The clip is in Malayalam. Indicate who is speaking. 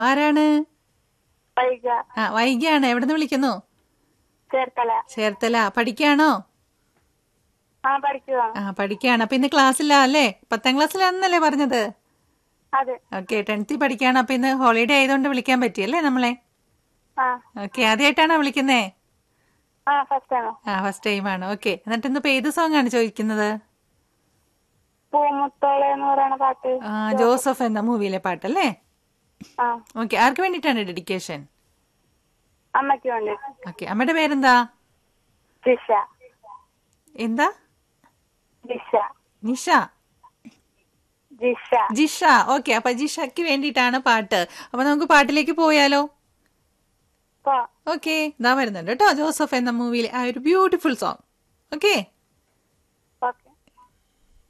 Speaker 1: ആരാണ്
Speaker 2: വൈക
Speaker 1: ആ വൈകിയാണ് എവിടെ നിന്ന് വിളിക്കുന്നു
Speaker 2: ചേർത്തല
Speaker 1: ചേർത്തല പഠിക്കാണോ
Speaker 2: ആ പഠിക്കുക
Speaker 1: ആ പഠിക്കാണ് അപ്പൊ ഇന്ന് ക്ലാസ്സിലാ അല്ലേ പത്താം ക്ലാസ്സിലാണെന്നല്ലേ പറഞ്ഞത്
Speaker 2: അതെ
Speaker 1: ഓക്കെ ടെൻത്തിൽ പഠിക്കാണ് അപ്പൊ ഇന്ന് ഹോളിഡേ ആയതുകൊണ്ട് വിളിക്കാൻ പറ്റിയല്ലേ നമ്മളെ
Speaker 2: ആ
Speaker 1: ഓക്കെ ആദ്യമായിട്ടാണോ വിളിക്കുന്നേ
Speaker 2: ആ ഫസ്റ്റ് ആണ്
Speaker 1: ആ ഫസ്റ്റ് ടൈം ആണ് ഓക്കെ എന്നിട്ട് ഇന്നിപ്പോ ഏത് സോങ് ആണ് ചോദിക്കുന്നത്
Speaker 2: പൂമുത്തോള് എന്ന് പറയുന്ന പാട്ട്
Speaker 1: ആ, ജോസഫ് എന്ന മൂവിയിലെ പാട്ടല്ലേ
Speaker 2: ആ
Speaker 1: ഓക്കെ ആർക്ക് വേണ്ടിയിട്ടാണ് ഡെഡിക്കേഷൻ
Speaker 2: അമ്മയ്ക്ക് വേണ്ടി
Speaker 1: ഓക്കെ അമ്മയുടെ പേരെന്താ
Speaker 2: ജിഷ
Speaker 1: എന്താ
Speaker 2: ജിഷ
Speaker 1: നിഷ
Speaker 2: ജിഷ
Speaker 1: ജിഷ ഓക്കെ അപ്പൊ ജിഷയ്ക്ക് വേണ്ടിയിട്ടാണ് പാട്ട് അപ്പൊ നമുക്ക് പാട്ടിലേക്ക് പോയാലോ
Speaker 2: പോ
Speaker 1: ഓക്കെ ഇതാ വരുന്നുണ്ട് കേട്ടോ ജോസഫ് എന്ന മൂവിയിലെ ആ ഒരു ബ്യൂട്ടിഫുൾ സോങ് ഓക്കെ